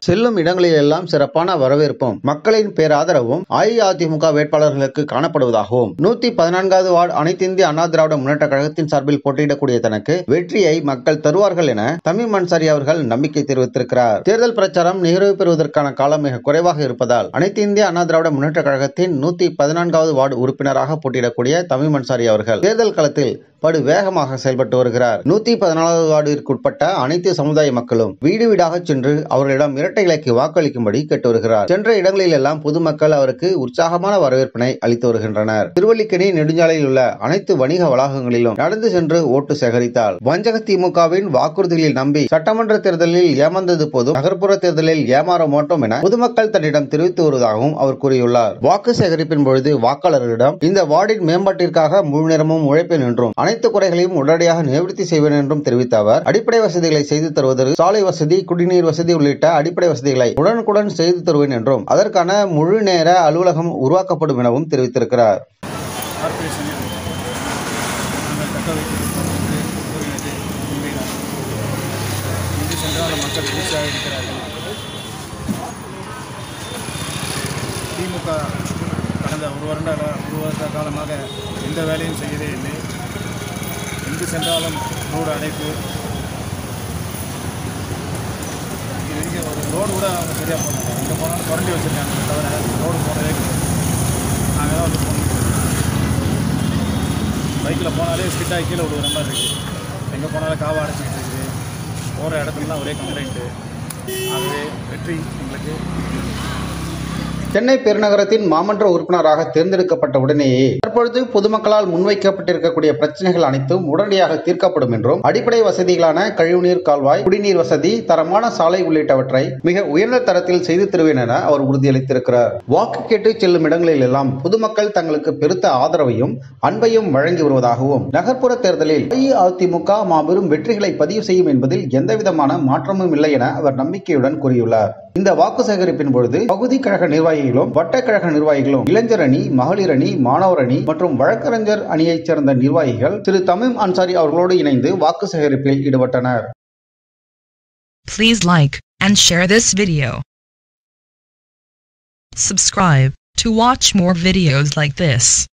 செல்லும் இடங்களில் எல்லாம் சிறப்பான வரவேற்பும் மக்களின் பேராதரவும் அஇஅதிமுக வேட்பாளர்களுக்கு காணப்படுவதாகவும் நூத்தி பதினான்காவது வார்டு அனைத்து இந்திய அண்ணா திராவிட முன்னேற்ற கழகத்தின் சார்பில் போட்டியிடக்கூடிய தனக்கு வெற்றியை மக்கள் தருவார்கள் என தமிம் அன்சாரி அவர்கள் நம்பிக்கை தெரிவித்திருக்கிறார் தேர்தல் பிரச்சாரம் நிறைவு பெறுவதற்கான காலம் மிக குறைவாக இருப்பதால் அனைத்து இந்திய அண்ணா திராவிட முன்னேற்ற கழகத்தின் நூத்தி பதினான்காவது வார்டு உறுப்பினராக போட்டியிடக்கூடிய தமிம் அன்சாரி அவர்கள் தேர்தல் களத்தில் படு வேகமாக செயல்பட்டு வருகிறார் நூத்தி பதினாலாவது வார்டிற்குட்பட்ட அனைத்து சமுதாய மக்களும் வீடு வீடாக சென்று அவர்களிடம் இரட்டை இலைக்கு வாக்களிக்கும்படி கேட்டு வருகிறார் சென்ற இடங்களில் எல்லாம் பொதுமக்கள் அவருக்கு உற்சாகமான வரவேற்பினை அளித்து வருகின்றனர் திருவல்லிக்கேணி நெடுஞ்சாலையில் உள்ள அனைத்து வணிக வளாகங்களிலும் நடந்து சென்று ஓட்டு சேகரித்தால் வஞ்சக திமுகவின் வாக்குறுதிகளில் நம்பி சட்டமன்ற தேர்தலில் ஏமாந்தது போதும் நகர்ப்புற தேர்தலில் ஏமாற மாட்டோம் என பொதுமக்கள் தன்னிடம் தெரிவித்து வருவதாகவும் அவர் கூறியுள்ளார் வாக்கு சேகரிப்பின் பொழுது வாக்காளர்களிடம் இந்த வார்டின் மேம்பாட்டிற்காக முழு நேரமும் உழைப்பேன் என்றும் அனைத்து குறைகளையும் உடனடியாக நிவர்த்தி செய்வேன் என்றும் தெரிவித்த அவர் அடிப்படை வசதிகளை செய்து தருவதற்கு சாலை வசதி குடிநீர் வசதி உள்ளிட்ட அடிப்படை வசதிகளை உடனுக்குடன் செய்து தருவேன் என்றும் அதற்கான முழு நேர அலுவலகம் உருவாக்கப்படும் எனவும் தெரிவித்திருக்கிறார் கார்ப்பரேஷனில் நாங்கள் தக்க வைத்திருப்பதற்கு கூறியது உண்மைதான் இங்கு சென்றால் மக்கள் மகிழ்ச்சியாக இருக்கிறார்கள் திமுக கடந்த ஒரு வருட ஒரு வருட காலமாக எந்த வேலையும் செய்யவே இல்லை எங்கு சென்றாலும் ரோடு அடைப்பு இது வரைக்கும் ஒரு ரோடு கூட அவங்க சரியாக போனாங்க எங்கே போனாலும் குரண்டி வச்சுருக்காங்க தவிர ரோடு போனதே கிடையாது நாங்கள் தான் வந்து போனோம் பைக்கில் போனாலே ஸ்கிட்டாகி கீழே விடுகிற மாதிரி இருக்குது எங்கே போனாலும் காவா அடைச்சிக்கிட்டு இருக்குது போகிற இடத்துலலாம் ஒரே கம்ப்ளைண்ட்டு ஆகவே வெற்றி எங்களுக்கு சென்னை பெருநகரத்தின் மாமன்ற உறுப்பினராக தேர்ந்தெடுக்கப்பட்ட உடனேயே தற்பொழுது பொதுமக்களால் முன்வைக்கப்பட்டிருக்கக்கூடிய பிரச்சனைகள் அனைத்தும் உடனடியாக தீர்க்கப்படும் என்றும் அடிப்படை வசதிகளான கழிவுநீர் கால்வாய் குடிநீர் வசதி தரமான சாலை உள்ளிட்டவற்றை மிக உயர்ந்த தரத்தில் செய்து தருவேன் என அவர் உறுதியளித்திருக்கிறார் வாக்கு கேட்டு செல்லும் இடங்களில் எல்லாம் பொதுமக்கள் தங்களுக்கு பெருத்த ஆதரவையும் அன்பையும் வழங்கி வருவதாகவும் நகர்ப்புற தேர்தலில் அஇஅதிமுக மாபெரும் வெற்றிகளை பதிவு செய்யும் என்பதில் எந்தவிதமான மாற்றமும் இல்லை என அவர் நம்பிக்கையுடன் கூறியுள்ளார் இந்த வாக்கு சேகரிப்பின் பொழுது பகுதி கழக நிர்வாகிகளும் வட்டக்கழக நிர்வாகிகளும் இளைஞர் அணி மகளிர் அணி மாணவர் அணி மற்றும் வழக்கறிஞர் அணியைச் சேர்ந்த நிர்வாகிகள் திரு தமிம் அன்சாரி அவர்களோடு இணைந்து வாக்கு சேகரிப்பில் ஈடுபட்டனர் Please like and share this video. Subscribe to watch more videos like this.